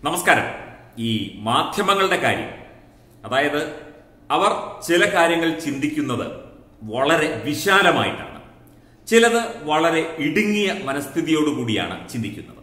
നമസ്കാരം ഈ മാധ്യമങ്ങളുടെ കാര്യം അതായത് അവർ ചില കാര്യങ്ങൾ ചിന്തിക്കുന്നത് വളരെ വിശാലമായിട്ടാണ് ചിലത് വളരെ ഇടുങ്ങിയ മനസ്ഥിതിയോടുകൂടിയാണ് ചിന്തിക്കുന്നത്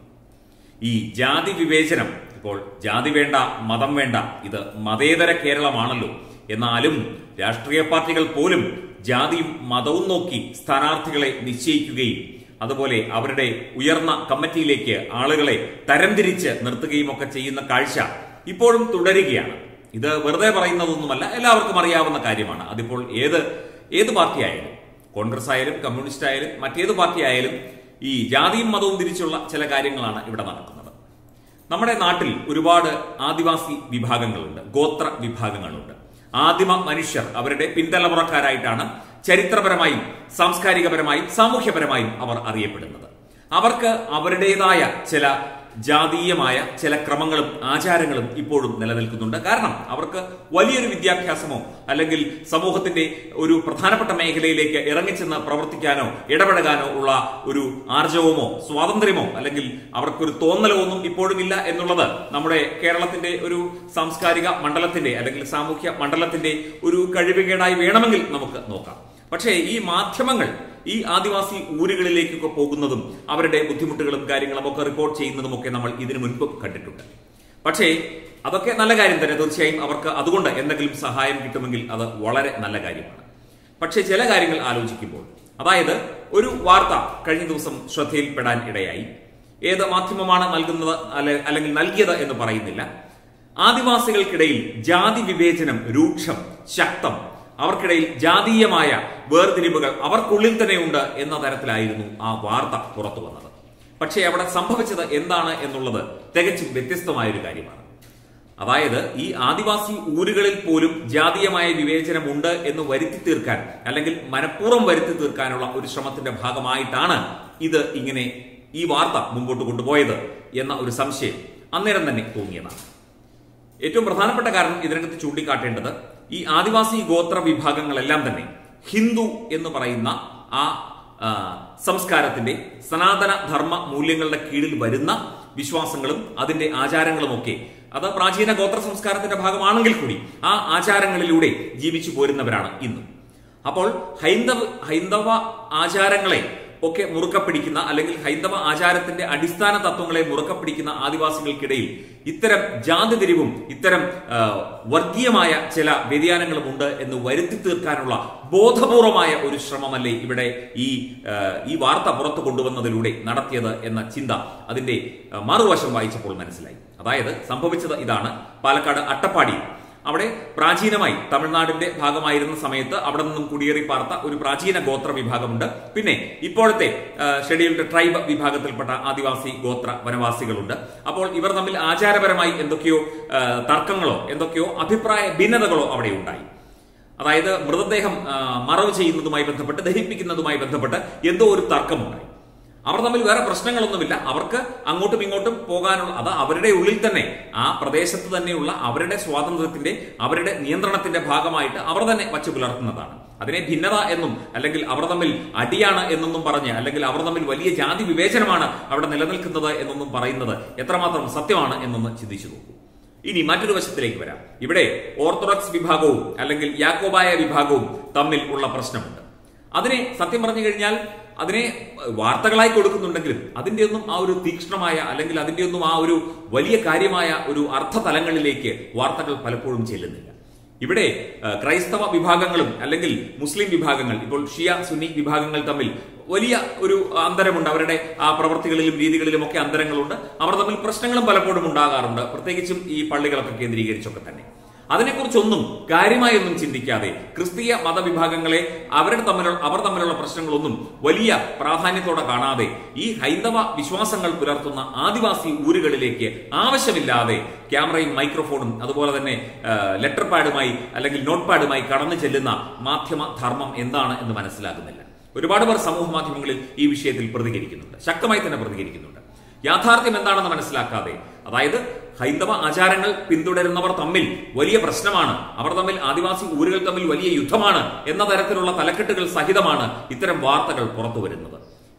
ഈ ജാതി വിവേചനം ഇപ്പോൾ ജാതി വേണ്ട മതം വേണ്ട ഇത് മതേതര കേരളമാണല്ലോ എന്നാലും രാഷ്ട്രീയ പാർട്ടികൾ പോലും ജാതിയും മതവും നോക്കി സ്ഥാനാർത്ഥികളെ നിശ്ചയിക്കുകയും അതുപോലെ അവരുടെ ഉയർന്ന കമ്മിറ്റിയിലേക്ക് ആളുകളെ തരംതിരിച്ച് നിർത്തുകയും ഒക്കെ ചെയ്യുന്ന കാഴ്ച ഇപ്പോഴും തുടരുകയാണ് ഇത് വെറുതെ പറയുന്നതൊന്നുമല്ല എല്ലാവർക്കും അറിയാവുന്ന കാര്യമാണ് അതിപ്പോൾ ഏത് ഏത് പാർട്ടി ആയാലും കോൺഗ്രസ് ആയാലും കമ്മ്യൂണിസ്റ്റ് ആയാലും മറ്റേത് പാർട്ടി ആയാലും ഈ ജാതിയും മതവും തിരിച്ചുള്ള ചില കാര്യങ്ങളാണ് ഇവിടെ നടക്കുന്നത് നമ്മുടെ നാട്ടിൽ ഒരുപാട് ആദിവാസി വിഭാഗങ്ങളുണ്ട് ഗോത്ര വിഭാഗങ്ങളുണ്ട് ആദിമ മനുഷ്യർ അവരുടെ പിന്തലമുറക്കാരായിട്ടാണ് ചരിത്രപരമായും സാംസ്കാരികപരമായും സാമൂഹ്യപരമായും അവർ അറിയപ്പെടുന്നത് അവർക്ക് അവരുടേതായ ചില ജാതീയമായ ചില ക്രമങ്ങളും ആചാരങ്ങളും ഇപ്പോഴും നിലനിൽക്കുന്നുണ്ട് കാരണം അവർക്ക് വലിയൊരു വിദ്യാഭ്യാസമോ അല്ലെങ്കിൽ സമൂഹത്തിന്റെ ഒരു പ്രധാനപ്പെട്ട മേഖലയിലേക്ക് ഇറങ്ങിച്ചെന്ന് പ്രവർത്തിക്കാനോ ഇടപെടാനോ ഉള്ള ഒരു ആർജവമോ സ്വാതന്ത്ര്യമോ അല്ലെങ്കിൽ അവർക്കൊരു തോന്നലോ ഒന്നും ഇപ്പോഴും ഇല്ല എന്നുള്ളത് നമ്മുടെ കേരളത്തിന്റെ ഒരു സാംസ്കാരിക മണ്ഡലത്തിന്റെ അല്ലെങ്കിൽ സാമൂഹ്യ മണ്ഡലത്തിന്റെ ഒരു കഴിവുകേടായി വേണമെങ്കിൽ നമുക്ക് നോക്കാം പക്ഷേ ഈ മാധ്യമങ്ങൾ ഈ ആദിവാസി ഊരുകളിലേക്കൊക്കെ പോകുന്നതും അവരുടെ ബുദ്ധിമുട്ടുകളും കാര്യങ്ങളും ഒക്കെ റിപ്പോർട്ട് ചെയ്യുന്നതും ഒക്കെ നമ്മൾ ഇതിനു മുൻപ് കണ്ടിട്ടുണ്ട് പക്ഷേ അതൊക്കെ നല്ല കാര്യം തന്നെ തീർച്ചയായും അവർക്ക് അതുകൊണ്ട് എന്തെങ്കിലും സഹായം കിട്ടുമെങ്കിൽ അത് വളരെ നല്ല കാര്യമാണ് പക്ഷേ ചില കാര്യങ്ങൾ ആലോചിക്കുമ്പോൾ അതായത് ഒരു വാർത്ത കഴിഞ്ഞ ദിവസം ശ്രദ്ധയിൽപ്പെടാൻ ഇടയായി ഏത് മാധ്യമമാണ് നൽകുന്നത് അല്ലെ- അല്ലെങ്കിൽ നൽകിയത് എന്ന് പറയുന്നില്ല ആദിവാസികൾക്കിടയിൽ ജാതി വിവേചനം രൂക്ഷം ശക്തം അവർക്കിടയിൽ ജാതീയമായ വേർതിരിവുകൾ അവർക്കുള്ളിൽ തന്നെയുണ്ട് എന്ന തരത്തിലായിരുന്നു ആ വാർത്ത പുറത്തു വന്നത് പക്ഷേ അവിടെ സംഭവിച്ചത് എന്താണ് എന്നുള്ളത് തികച്ചും വ്യത്യസ്തമായ ഒരു കാര്യമാണ് അതായത് ഈ ആദിവാസി ഊരുകളിൽ പോലും ജാതീയമായ വിവേചനമുണ്ട് എന്ന് വരുത്തി തീർക്കാൻ അല്ലെങ്കിൽ മനഃപൂർവ്വം വരുത്തി തീർക്കാനുള്ള ഒരു ശ്രമത്തിന്റെ ഭാഗമായിട്ടാണ് ഇത് ഇങ്ങനെ ഈ വാർത്ത മുമ്പോട്ട് കൊണ്ടുപോയത് എന്ന ഒരു സംശയം അന്നേരം തന്നെ തോന്നിയതാണ് ഏറ്റവും പ്രധാനപ്പെട്ട കാരണം ഇതിനകത്ത് ചൂണ്ടിക്കാട്ടേണ്ടത് ഈ ആദിവാസി ഗോത്ര വിഭാഗങ്ങളെല്ലാം തന്നെ ഹിന്ദു എന്ന് പറയുന്ന ആ ആ, സംസ്കാരത്തിന്റെ സനാതന ധർമ്മ മൂല്യങ്ങളുടെ കീഴിൽ വരുന്ന വിശ്വാസങ്ങളും അതിന്റെ ആചാരങ്ങളും ഒക്കെ അത് പ്രാചീന ഗോത്ര സംസ്കാരത്തിന്റെ ഭാഗമാണെങ്കിൽ കൂടി ആ ആചാരങ്ങളിലൂടെ ജീവിച്ചു പോരുന്നവരാണ് ഇന്നും അപ്പോൾ ഹൈന്ദവ ഹൈന്ദവ ആചാരങ്ങളെ ഒക്കെ മുറുക്ക പിടിക്കുന്ന അല്ലെങ്കിൽ ഹൈന്ദവ ആചാരത്തിന്റെ അടിസ്ഥാന തത്വങ്ങളെ മുറുക്ക പിടിക്കുന്ന ആദിവാസികൾക്കിടയിൽ ഇത്തരം ജാതി തിരിവും ഇത്തരം ആ, വർഗീയമായ ചില വ്യതിയാനങ്ങളും ഉണ്ട് എന്ന് വരുത്തി തീർക്കാനുള്ള ബോധപൂർവമായ ഒരു ശ്രമമല്ലേ ഇവിടെ ഈ ആ, ഈ വാർത്ത പുറത്തു കൊണ്ടുവന്നതിലൂടെ നടത്തിയത് എന്ന ചിന്ത അതിന്റെ ആ, മറുവശം വായിച്ചപ്പോൾ മനസ്സിലായി അതായത് സംഭവിച്ചത് ഇതാണ് പാലക്കാട് അട്ടപ്പാടി അവിടെ പ്രാചീനമായി തമിഴ്നാടിന്റെ ഭാഗമായിരുന്ന സമയത്ത് അവിടെ നിന്നും കുടിയേറി പാർത്ത ഒരു പ്രാചീന ഗോത്ര വിഭാഗമുണ്ട് പിന്നെ ഇപ്പോഴത്തെ ആ, ഷെഡ്യൂൾഡ് ട്രൈബ് വിഭാഗത്തിൽപ്പെട്ട ആദിവാസി ഗോത്ര വനവാസികളുണ്ട് അപ്പോൾ ഇവർ തമ്മിൽ ആചാരപരമായി എന്തൊക്കെയോ ആ, തർക്കങ്ങളോ എന്തൊക്കെയോ അഭിപ്രായ ഭിന്നതകളോ അവിടെ ഉണ്ടായി അതായത് മൃതദേഹം ആ, മറവ് ചെയ്യുന്നതുമായി ബന്ധപ്പെട്ട് ദഹിപ്പിക്കുന്നതുമായി ബന്ധപ്പെട്ട് എന്തോ ഒരു തർക്കമുണ്ടായി അവർ തമ്മിൽ വേറെ പ്രശ്നങ്ങളൊന്നുമില്ല അവർക്ക് അങ്ങോട്ടും ഇങ്ങോട്ടും പോകാനുള്ള അത് അവരുടെ ഉള്ളിൽ തന്നെ ആ പ്രദേശത്ത് തന്നെയുള്ള അവരുടെ സ്വാതന്ത്ര്യത്തിന്റെ അവരുടെ നിയന്ത്രണത്തിന്റെ ഭാഗമായിട്ട് അവർ തന്നെ വച്ചു പുലർത്തുന്നതാണ് അതിനെ ഭിന്നത എന്നും അല്ലെങ്കിൽ അവർ തമ്മിൽ അടിയാണ് എന്നൊന്നും പറഞ്ഞ് അല്ലെങ്കിൽ അവർ തമ്മിൽ വലിയ ജാതി വിവേചനമാണ് അവിടെ നിലനിൽക്കുന്നത് എന്നൊന്നും പറയുന്നത് എത്രമാത്രം സത്യമാണ് എന്നൊന്ന് ചിന്തിച്ചു നോക്കൂ ഇനി മറ്റൊരു വശത്തിലേക്ക് വരാം ഇവിടെ ഓർത്തഡോക്സ് വിഭാഗവും അല്ലെങ്കിൽ യാക്കോബായ വിഭാഗവും തമ്മിൽ ഉള്ള പ്രശ്നമുണ്ട് അതിനെ സത്യം പറഞ്ഞു കഴിഞ്ഞാൽ അതിനെ വാർത്തകളായി കൊടുക്കുന്നുണ്ടെങ്കിലും അതിന്റെ ഒന്നും ആ ഒരു തീക്ഷ്ണമായ അല്ലെങ്കിൽ അതിന്റെ ഒന്നും ആ ഒരു വലിയ കാര്യമായ ഒരു അർത്ഥതലങ്ങളിലേക്ക് വാർത്തകൾ പലപ്പോഴും ചെല്ലുന്നില്ല ഇവിടെ ആ, ക്രൈസ്തവ വിഭാഗങ്ങളും അല്ലെങ്കിൽ മുസ്ലിം വിഭാഗങ്ങൾ ഇപ്പോൾ ഷിയ സുന്നി വിഭാഗങ്ങൾ തമ്മിൽ വലിയ ഒരു അന്തരമുണ്ട് അവരുടെ ആ പ്രവർത്തികളിലും രീതികളിലും ഒക്കെ അന്തരങ്ങളുണ്ട് അവർ തമ്മിൽ പ്രശ്നങ്ങളും പലപ്പോഴും ഉണ്ടാകാറുണ്ട് പ്രത്യേകിച്ചും ഈ പള്ളികളൊക്കെ കേന്ദ്രീകരിച്ചൊക്കെ തന്നെ അതിനെക്കുറിച്ചൊന്നും കാര്യമായൊന്നും ചിന്തിക്കാതെ ക്രിസ്തീയ മതവിഭാഗങ്ങളെ അവരുടെ തമ്മിലുള്ള അവർ തമ്മിലുള്ള പ്രശ്നങ്ങളൊന്നും വലിയ പ്രാധാന്യത്തോടെ കാണാതെ ഈ ഹൈന്ദവ വിശ്വാസങ്ങൾ പുലർത്തുന്ന ആദിവാസി ഊരുകളിലേക്ക് ആവശ്യമില്ലാതെ ക്യാമറയും മൈക്രോഫോണും അതുപോലെ തന്നെ ആ, ലെറ്റർ പാഡുമായി അല്ലെങ്കിൽ നോട്ട് പാഡുമായി കടന്നു ചെല്ലുന്ന മാധ്യമ ധർമ്മം എന്താണ് എന്ന് മനസ്സിലാകുന്നില്ല ഒരുപാട് പേർ സമൂഹ മാധ്യമങ്ങളിൽ ഈ വിഷയത്തിൽ പ്രതികരിക്കുന്നുണ്ട് ശക്തമായി തന്നെ പ്രതികരിക്കുന്നുണ്ട് യാഥാർത്ഥ്യം എന്താണെന്ന് മനസ്സിലാക്കാതെ അതായത് ഹൈന്ദവ ആചാരങ്ങൾ പിന്തുടരുന്നവർ തമ്മിൽ വലിയ പ്രശ്നമാണ് അവർ തമ്മിൽ ആദിവാസി ഊരുകൾ തമ്മിൽ വലിയ യുദ്ധമാണ് എന്ന തരത്തിലുള്ള തലക്കെട്ടുകൾ സഹിതമാണ് ഇത്തരം വാർത്തകൾ പുറത്തു വരുന്നത്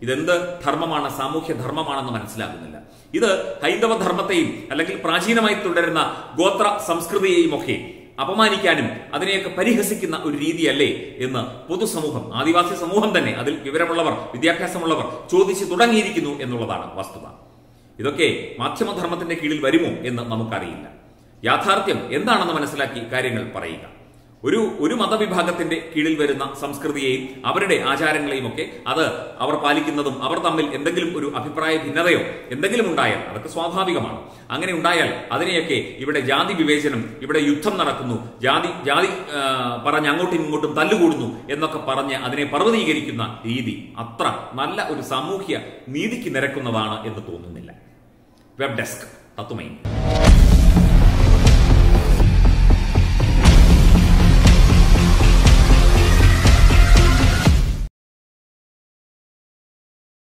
ഇതെന്ത് ധർമ്മമാണ് സാമൂഹ്യ ധർമ്മമാണെന്ന് മനസ്സിലാകുന്നില്ല ഇത് ഹൈന്ദവ ധർമ്മത്തെയും അല്ലെങ്കിൽ പ്രാചീനമായി തുടരുന്ന ഗോത്ര സംസ്കൃതിയെയും ഒക്കെ അപമാനിക്കാനും അതിനെയൊക്കെ പരിഹസിക്കുന്ന ഒരു രീതിയല്ലേ എന്ന് പൊതുസമൂഹം ആദിവാസി സമൂഹം തന്നെ അതിൽ വിവരമുള്ളവർ വിദ്യാഭ്യാസമുള്ളവർ ചോദിച്ചു തുടങ്ങിയിരിക്കുന്നു എന്നുള്ളതാണ് വസ്തുത ഇതൊക്കെ മാധ്യമധർമ്മത്തിന്റെ കീഴിൽ വരുമോ എന്ന് നമുക്കറിയില്ല യാഥാർത്ഥ്യം എന്താണെന്ന് മനസ്സിലാക്കി കാര്യങ്ങൾ പറയുക ഒരു ഒരു മതവിഭാഗത്തിന്റെ കീഴിൽ വരുന്ന സംസ്കൃതിയെയും അവരുടെ ആചാരങ്ങളെയും ഒക്കെ അത് അവർ പാലിക്കുന്നതും അവർ തമ്മിൽ എന്തെങ്കിലും ഒരു അഭിപ്രായ ഭിന്നതയോ എന്തെങ്കിലും ഉണ്ടായാൽ അതൊക്കെ സ്വാഭാവികമാണ് അങ്ങനെ ഉണ്ടായാൽ അതിനെയൊക്കെ ഇവിടെ ജാതി വിവേചനം ഇവിടെ യുദ്ധം നടക്കുന്നു ജാതി ജാതി ആ, പറഞ്ഞ് അങ്ങോട്ടും ഇങ്ങോട്ടും തല്ലുകൂടുന്നു എന്നൊക്കെ പറഞ്ഞ് അതിനെ പർവ്വതീകരിക്കുന്ന രീതി അത്ര നല്ല ഒരു സാമൂഹ്യ നീതിക്ക് നിരക്കുന്നതാണ് എന്ന് തോന്നുന്നില്ല വെബ് ഡെസ്ക് തത്തുമൈ